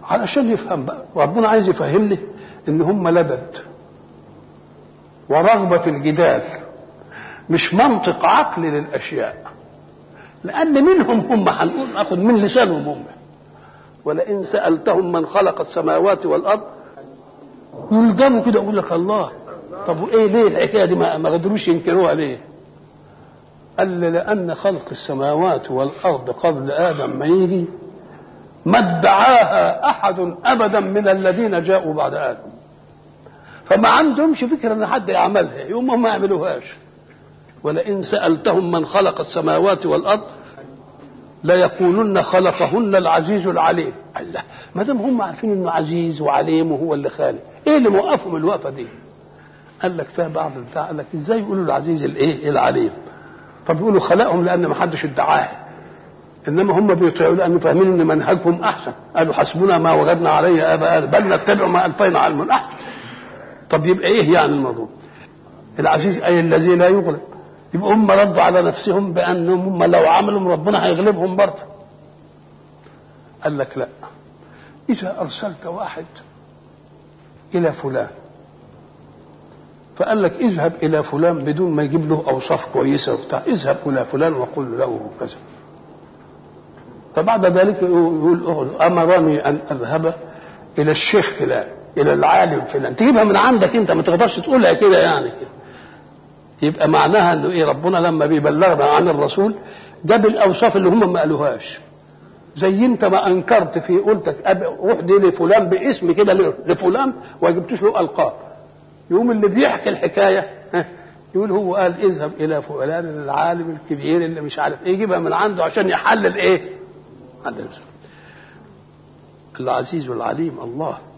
علشان يفهم بقى ربنا عايز يفهمني ان هم لبد ورغبة في الجدال مش منطق عقلي للأشياء لأن منهم هم هنقول ناخد من لسانهم هم ولئن سألتهم من خلق السماوات والأرض يلجموا كده يقول لك الله طب وايه ليه الحكايه دي ما ما قدروش ينكروها ليه؟ قال لي لأن خلق السماوات والأرض قبل آدم ما يجي ما ادعاها أحد أبدا من الذين جاءوا بعد آدم فما عندهمش فكرة أن حد يعملها يوم هم ما يعملوهاش ولئن سألتهم من خلق السماوات والأرض ليقولن خلقهن العزيز العليم الله ما دام هم عارفين انه عزيز وعليم وهو اللي خالق ايه اللي موقفهم الوقفه دي قال لك فيها بعض البتاع قال لك ازاي يقولوا العزيز الايه العليم طب يقولوا خلقهم لان ما حدش ادعاه انما هم بيطيعوا لانه فاهمين ان منهجهم احسن قالوا حسبنا ما وجدنا عليه اباءنا بل نتبع ما الفينا على من احسن طب يبقى ايه يعني الموضوع العزيز اي الذي لا يغلب يبقى هم ردوا على نفسهم بانهم هم لو عملوا ربنا هيغلبهم برضه قال لك لا اذا ارسلت واحد الى فلان فقال لك اذهب الى فلان بدون ما يجيب له اوصاف كويسه وبتاع اذهب الى فلان وقل له كذا فبعد ذلك يقول امرني ان اذهب الى الشيخ فلان الى العالم فلان تجيبها من عندك انت ما تقدرش تقولها كده يعني كده يبقى معناها انه ايه ربنا لما بيبلغنا عن الرسول جاب الاوصاف اللي هم ما قالوهاش زي انت ما انكرت في قلتك روح دي لفلان باسم كده لفلان وما جبتوش له القاب يقوم اللي بيحكي الحكايه يقول هو قال اذهب الى فلان العالم الكبير اللي مش عارف ايه يجيبها من عنده عشان يحلل ايه؟ حلل العزيز العليم الله